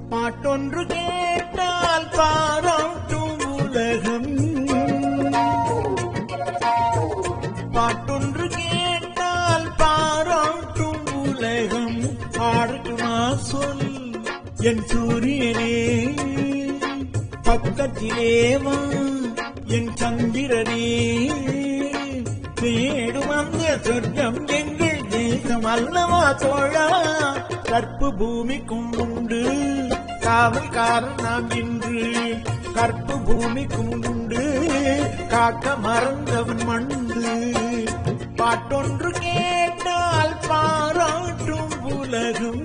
பாட்டொன்று கேட்டால் பாராட்டும் உலகம் பாட்டொன்று கேட்டால் பாராட்டும் உலகம் ஆடட்டுமா சொல் என் சூரியனே பக்கத்திலே வா என் சந்திரனே தேடும் அந்த சொர்க்கம் எங்கள் தேசம் அல்லவா தோழா கற்பு பூமிக்கும் உண்டு காவல்காரன் நாம் இன்று கற்பு பூமிக்கும் உண்டு காக்க மறந்தவன் மண்டு பாட்டொன்று கேட்டால் பாராட்டும் உலகம்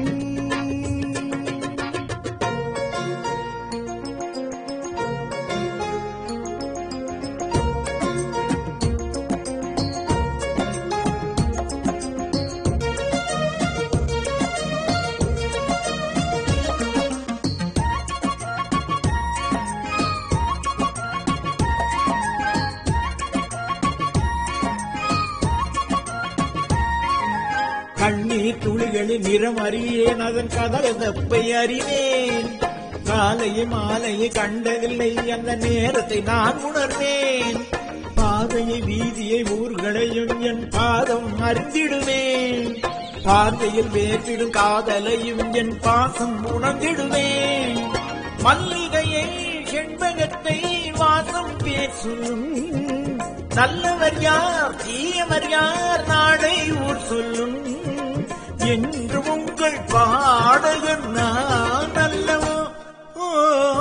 கண்ணீர் துளிகளின் நிறம் அறியேன் அதன் கதகதப்பை அறிவேன் காலையை மாலையை கண்டதில்லை அந்த நேரத்தை நான் உணர்வேன் பாதையை வீதியை ஊர்களையும் என் பாதம் அறிந்திடுவேன் பார்வையில் வேற்றிடும் காதலையும் என் பாசம் உணர்ந்திடுவேன் மல்லிகையை செண்பகத்தை வாசம் பேசும் நல்லவர் யார் தீயவர் யார் நாளை ஊர் சொல்லும் என்று உங்கள் பாடகர் நான் அல்லவோ ஓ,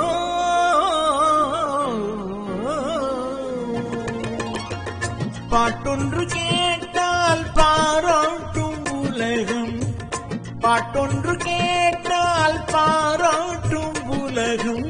பாட்டொன்று கேட்டால் பாராட்டும் உலகம் பாட்டொன்று கேட்டால் பாராட்டும் உலகம்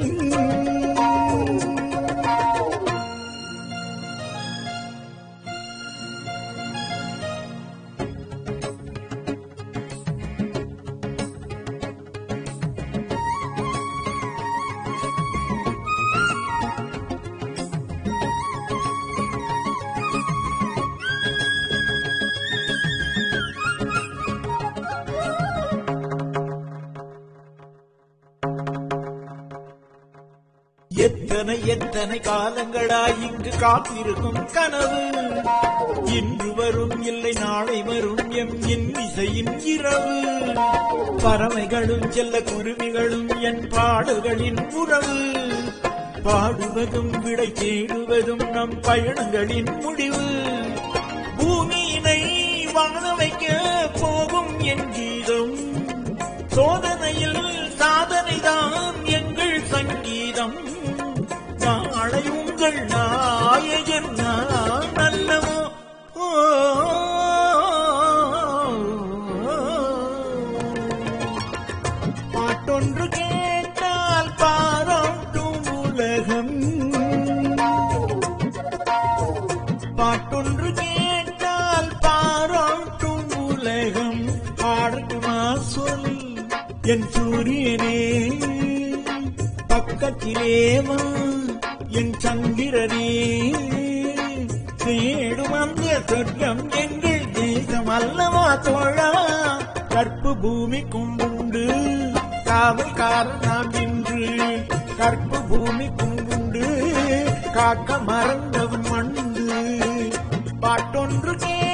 எத்தனை எத்தனை காலங்களாய் இங்கு காத்திருக்கும் கனவு இன்று வரும் இல்லை நாளை வரும் எம் இன்னிசையின் இரவு பறவைகளும் செல்ல குருவிகளும் என் பாடல்களின் உறவு பாடுவதும் விடை தேடுவதும் நம் பயணங்களின் முடிவு பூமியினை வாழ வைக்க போகும் என் கீதம் சோதனையில் சாதனைதான் எங்கள் சங்கீதம் நாளை உங்கள் நாயகன் நான் அல்லவோ ஓ, பாட்டொன்று கேட்டால் பாராட்டும் உலகம் பாட்டொன்று கேட்டால் பாராட்டும் உலகம் ஆடட்டுமா சொல் என் சூரியனே பக்கத்திலே வா என் சந்திரனே தேடும் அந்த சொர்க்கம் எங்கள் தேசம் அல்லவா தோழா கற்பு பூமிக்கும் உண்டு காவல்காரன் நாம் இன்று கற்பு பூமிக்கும் உண்டு காக்க மறந்தவன் மண்டு பாட்டொன்று கே